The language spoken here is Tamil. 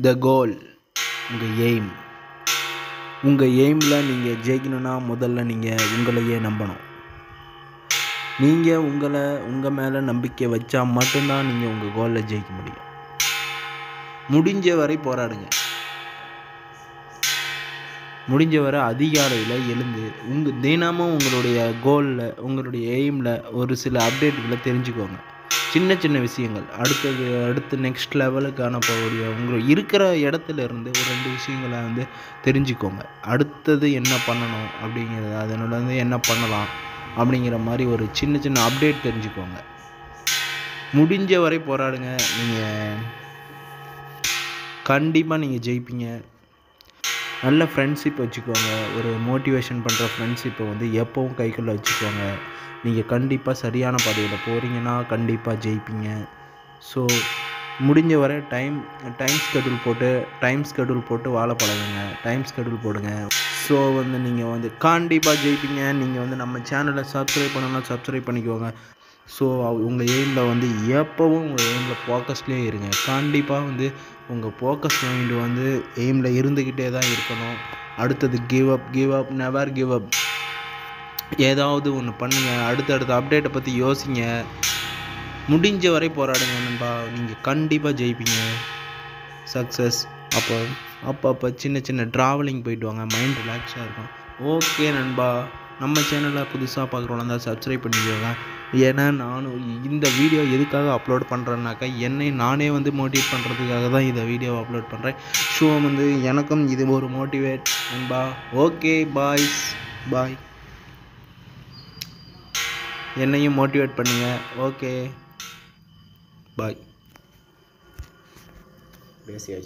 த கோல் உங்கள் எய்ம் உங்கள் எய்மில் நீங்கள் ஜெயிக்கணும்னா முதல்ல நீங்கள் உங்களையே நம்பணும் நீங்கள் உங்களை உங்கள் மேலே நம்பிக்கை வச்சா மட்டும்தான் நீங்கள் உங்கள் கோலில் ஜெயிக்க முடியும் முடிஞ்ச வரை போராடுங்க முடிஞ்ச வரை அதிகாலையில் எழுந்து உங்கள் தினமும் உங்களுடைய கோலில் உங்களுடைய எய்மில் ஒரு சில அப்டேட்டுகளை தெரிஞ்சுக்கோங்க சின்ன சின்ன விஷயங்கள் அடுத்தது அடுத்து நெக்ஸ்ட் லெவலுக்கான போகக்கூடிய உங்கள் இருக்கிற இடத்துல இருந்து ஒரு ரெண்டு விஷயங்களை வந்து தெரிஞ்சுக்கோங்க அடுத்தது என்ன பண்ணணும் அப்படிங்கிறது அதனோட வந்து என்ன பண்ணலாம் அப்படிங்கிற மாதிரி ஒரு சின்ன சின்ன அப்டேட் தெரிஞ்சுக்கோங்க முடிஞ்ச வரை போராடுங்க நீங்கள் கண்டிப்பாக நீங்கள் ஜெயிப்பீங்க நல்ல ஃப்ரெண்ட்ஷிப் வச்சுக்கோங்க ஒரு மோட்டிவேஷன் பண்ணுற ஃப்ரெண்ட்ஷிப்பை வந்து எப்போவும் கைக்குள்ளே வச்சுக்கோங்க நீங்கள் கண்டிப்பாக சரியான பாதையில் போகிறீங்கன்னா கண்டிப்பாக ஜெயிப்பீங்க ஸோ முடிஞ்ச வரை டைம் டைம் ஸ்கெடியூல் போட்டு டைம் ஸ்கெடியூல் போட்டு வாழ பழகுங்க டைம் ஸ்கெடியூல் போடுங்க ஸோ வந்து நீங்கள் வந்து கண்டிப்பாக ஜெயிப்பீங்க நீங்கள் வந்து நம்ம சேனலை சப்ஸ்கிரைப் பண்ணணும்னா சப்ஸ்கிரைப் பண்ணிக்கோங்க ஸோ உங்கள் எய்மில் வந்து எப்போவும் உங்கள் எய்மில் ஃபோக்கஸ்லேயே இருங்க கண்டிப்பாக வந்து உங்கள் ஃபோக்கஸ் மைண்டு வந்து எய்மில் இருந்துக்கிட்டே தான் இருக்கணும் அடுத்தது give up give up never give up ஏதாவது ஒன்று பண்ணுங்கள் அடுத்தடுத்த அப்டேட்டை பற்றி யோசிங்க முடிஞ்ச வரை போராடுங்க நண்பா நீங்கள் கண்டிப்பாக ஜெயிப்பீங்க சக்ஸஸ் அப்போ அப்போ அப்போ சின்ன சின்ன ட்ராவலிங் போயிட்டு வாங்க மைண்ட் ரிலாக்ஸாக இருக்கும் ஓகே நண்பா நம்ம சேனலை புதுசாக பார்க்குறவங்க தான் சப்ஸ்கிரைப் பண்ணிக்கோங்க ஏன்னா நானும் இந்த வீடியோ எதுக்காக அப்லோட் பண்ணுறேன்னாக்கா என்னை நானே வந்து மோட்டிவேட் பண்ணுறதுக்காக தான் இந்த வீடியோ அப்லோட் பண்ணுறேன் ஷோ வந்து எனக்கும் இது ஒரு மோட்டிவேட் நண்பா ஓகே பாய்ஸ் பாய் என்னையும் மோட்டிவேட் பண்ணுங்க ஓகே பாய் பேசியாச்சு